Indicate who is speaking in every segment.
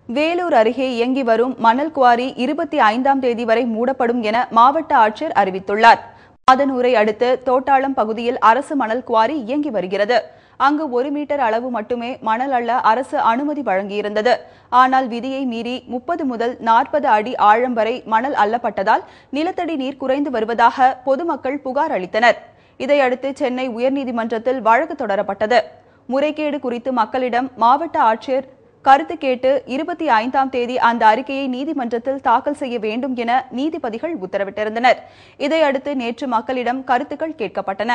Speaker 1: வேலூர் அருகே இயங்கி வரும் மணல் குவாரி இருபத்தி ஐந்தாம் தேதி வரை மூடப்படும் என மாவட்ட ஆட்சியர் அறிவித்துள்ளார் மாதனூரை அடுத்து தோட்டாளம் பகுதியில் அரசு மணல் குவாரி இயங்கி வருகிறது அங்கு ஒரு மீட்டர் அளவு மட்டுமே மணல் அள்ள அரசு அனுமதி வழங்கியிருந்தது ஆனால் விதியை மீறி முப்பது முதல் நாற்பது அடி ஆழம் வரை மணல் அள்ளப்பட்டதால் நிலத்தடி நீர் குறைந்து வருவதாக பொதுமக்கள் புகார் அளித்தனர் இதையடுத்து சென்னை உயர்நீதிமன்றத்தில் வழக்கு தொடரப்பட்டது முறைகேடு குறித்து மக்களிடம் மாவட்ட ஆட்சியர் கருத்து கேட்டு இருபத்தி ஐந்தாம் தேதி அந்த அறிக்கையை நீதிமன்றத்தில் தாக்கல் செய்ய வேண்டும் என நீதிபதிகள் உத்தரவிட்டிருந்தனர் இதையடுத்து நேற்று மக்களிடம் கருத்துக்கள் கேட்கப்பட்டன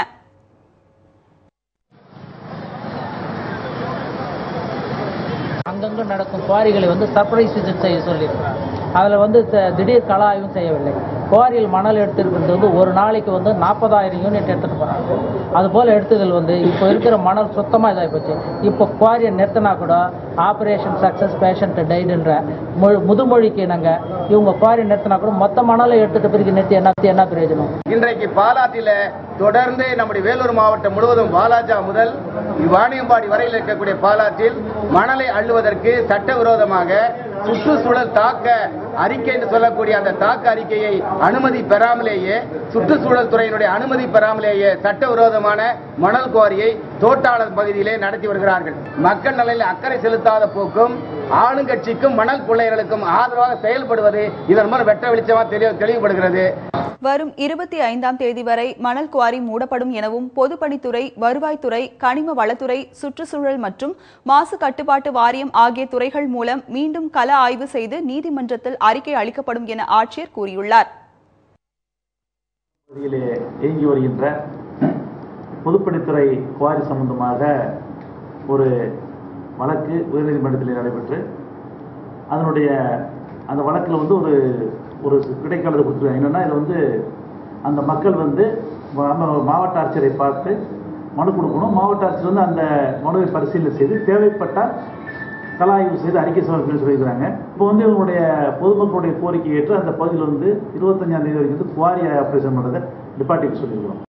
Speaker 2: அங்கங்கு நடக்கும் குவாரிகளை வந்து சர்ப்ரைஸ் விசிட் செய்ய சொல்லியிருக்கிறார் அதில் வந்து த- திடீர் கள ஆய்வும் செய்யவில்லை குவாரியில் மணல் எடுத்துருக்கிறது வந்து ஒரு நாளைக்கு வந்து நாற்பதாயிரம் யூனிட் எடுத்துகிட்டு போகிறாங்க அதுபோல் எடுத்துதல் வந்து இப்போ இருக்கிற மணல் சுத்தமாக இதாகி போச்சு இப்போ குவாரியை நிறுத்தினா கூட ஆப்ரேஷன் சக்ஸஸ் பேஷண்ட் டைடுன்ற மொழி முதுமொழிக்கு நாங்கள் இவங்க குவாரி நிறுத்தினா கூட மொத்த மணலை எடுத்துகிட்டு பிறகு நிறுத்தி என்ன என்ன பிரயோஜனம்
Speaker 3: இன்றைக்கு பாலாற்றில தொடர்ந்து நம்முடைய வேலூர் மாவட்டம் முழுவதும் வாலாஜா முதல் வாணியம்பாடி வரையில் இருக்கக்கூடிய பாலாற்றில் மணலை அள்ளுவதற்கு சட்டவிரோதமாக சுற்றுச்சூழல் தாக்க அறிக்கை என்று சொல்லக்கூடிய அந்த தாக்க அறிக்கையை அனுமதி பெறாமலேயே சுற்றுச்சூழல் துறையினுடைய அனுமதி பெறாமலேயே சட்டவிரோதமான மணல் குவாரியை தோட்டாளர் பகுதியிலே நடத்தி வருகிறார்கள் மக்கள் நலனில் அக்கறை செலுத்தாத போக்கும் ஆளுங்கட்சிக்கும் மணல் கொள்ளையர்களுக்கும் ஆதரவாக செயல்படுவது இதன் மூலம் வெட்ட வெளிச்சமாக தெளிவு தெளிவுபடுகிறது
Speaker 1: வரும் இருபத்தி ஐந்தாம் தேதி வரை மணல் குவாரி மூடப்படும் எனவும் பொதுப்பணித்துறை வருவாய்த்துறை கனிம வளத்துறை சுற்றுச்சூழல் மற்றும் மாசு கட்டுப்பாட்டு வாரியம் ஆகிய துறைகள் மூலம் மீண்டும் கள ஆய்வு செய்து நீதிமன்றத்தில் அறிக்கை அளிக்கப்படும் என ஆட்சியர் கூறியுள்ளார்
Speaker 4: பகுதியிலே இயங்கி வருகின்ற பொதுப்பணித்துறை குவாரி சம்பந்தமாக ஒரு வழக்கு உயர்நீதிமன்றத்தில் நடைபெற்று அதனுடைய அந்த வழக்கில் வந்து ஒரு ஒரு இடைக்காலத்தை கொடுத்துருக்காங்க என்னன்னா இதில் வந்து அந்த மக்கள் வந்து நம்ம மாவட்ட ஆட்சியரை பார்த்து மனு கொடுக்கணும் மாவட்ட ஆட்சியர் வந்து அந்த மனுவை பரிசீலனை செய்து தேவைப்பட்டால் கலாய்வு செய்து அறிக்கை சமர்ப்பின்னு சொல்லியிருக்கிறாங்க இப்போ வந்து இவங்களுடைய பொதுமக்களுடைய கோரிக்கை ஏற்று அந்த பகுதியில் வந்து இருபத்தஞ்சாம் தேதி வரைக்கும் வந்து குவாரி ஆப்ரேஷன் பண்ணுறதை டிபார்ட்மெண்ட் சொல்லியிருக்கிறோம்